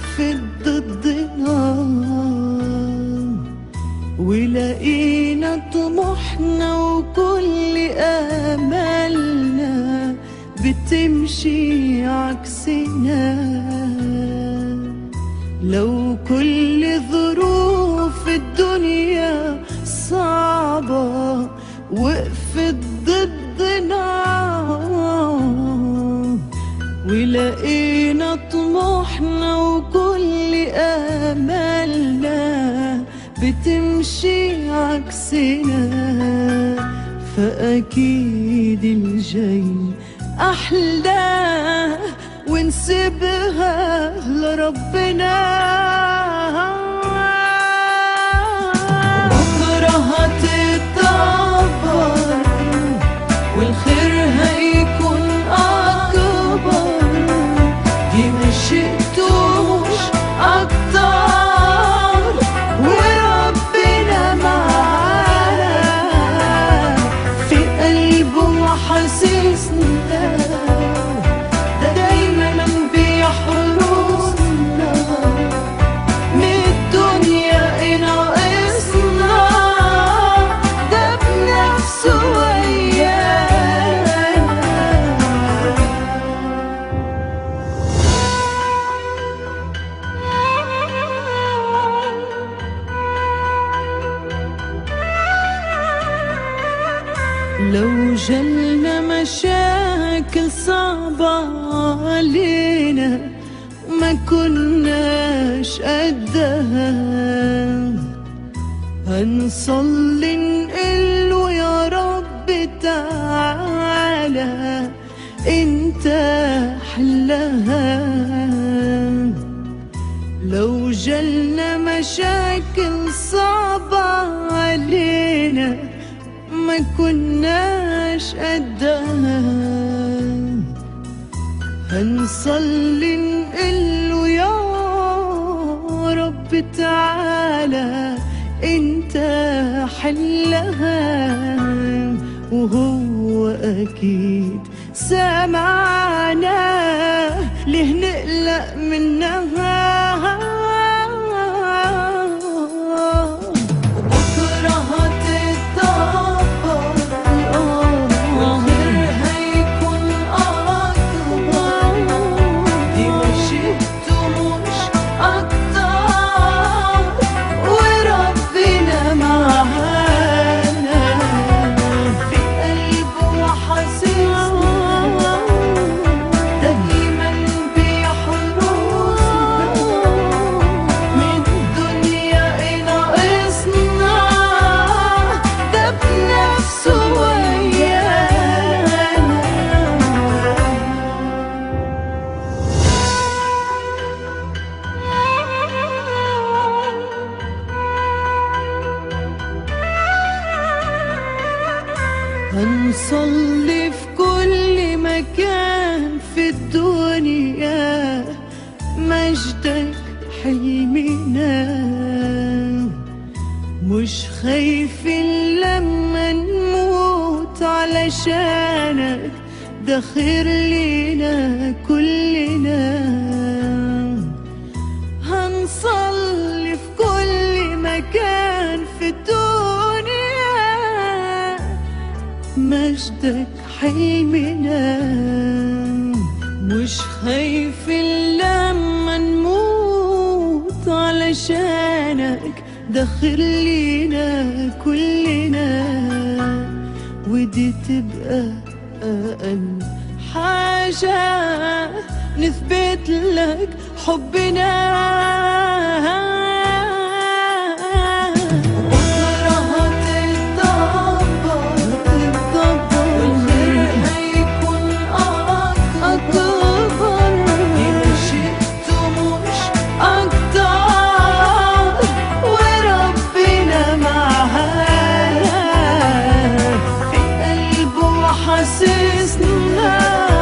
وقفت ضدنا ولقينا طموحنا وكل آمالنا بتمشي عكسنا لو كل ظروف الدنيا صعبة وقفت ضدنا ولقينا طموحنا وكل آمالنا بتمشي عكسنا فأكيد الجاي أحلى ونسيبها لربنا بكرة هتتطور والخير هيكون أكبر دي مشيتوش أكتر وربنا معانا في قلبه وحاسسنا ده دايما بيحرسنا من الدنيا ناقصنا ده بنفسه ويانا لو جلنا مشاكل صعبة علينا ما كناش قدها هنصلي نقله يا رب تعالى انت حلها لو جلنا مشاكل صعبة علينا ما كناش قدها هنصلي نقله يا رب تعالى انت حلها وهو اكيد سمعنا ليه نقلق منها بكرة هتتطور والخير هيكون أكبر دي مشيته مش أكتر وربنا معانا في قلبه وحاسسنا دايما بيحرسنا من الدنيا ناقصنا ده بنفسه ويانا هنصلي في كل مكان في الدنيا مجدك حلمنا مش خايفين لما نموت علشانك ده خير لينا كلنا هنصلي في كل مكان في الدنيا مجدك حلمنا مش خايفين لما نموت علشانك ده خير لينا كلنا ودي تبقى أقل حاجة نثبت لك حبنا بكرة هتتدبر والخير هيكون أكبر دي مشيته مش أكتر وربنا معانا في قلبه وحاسسنا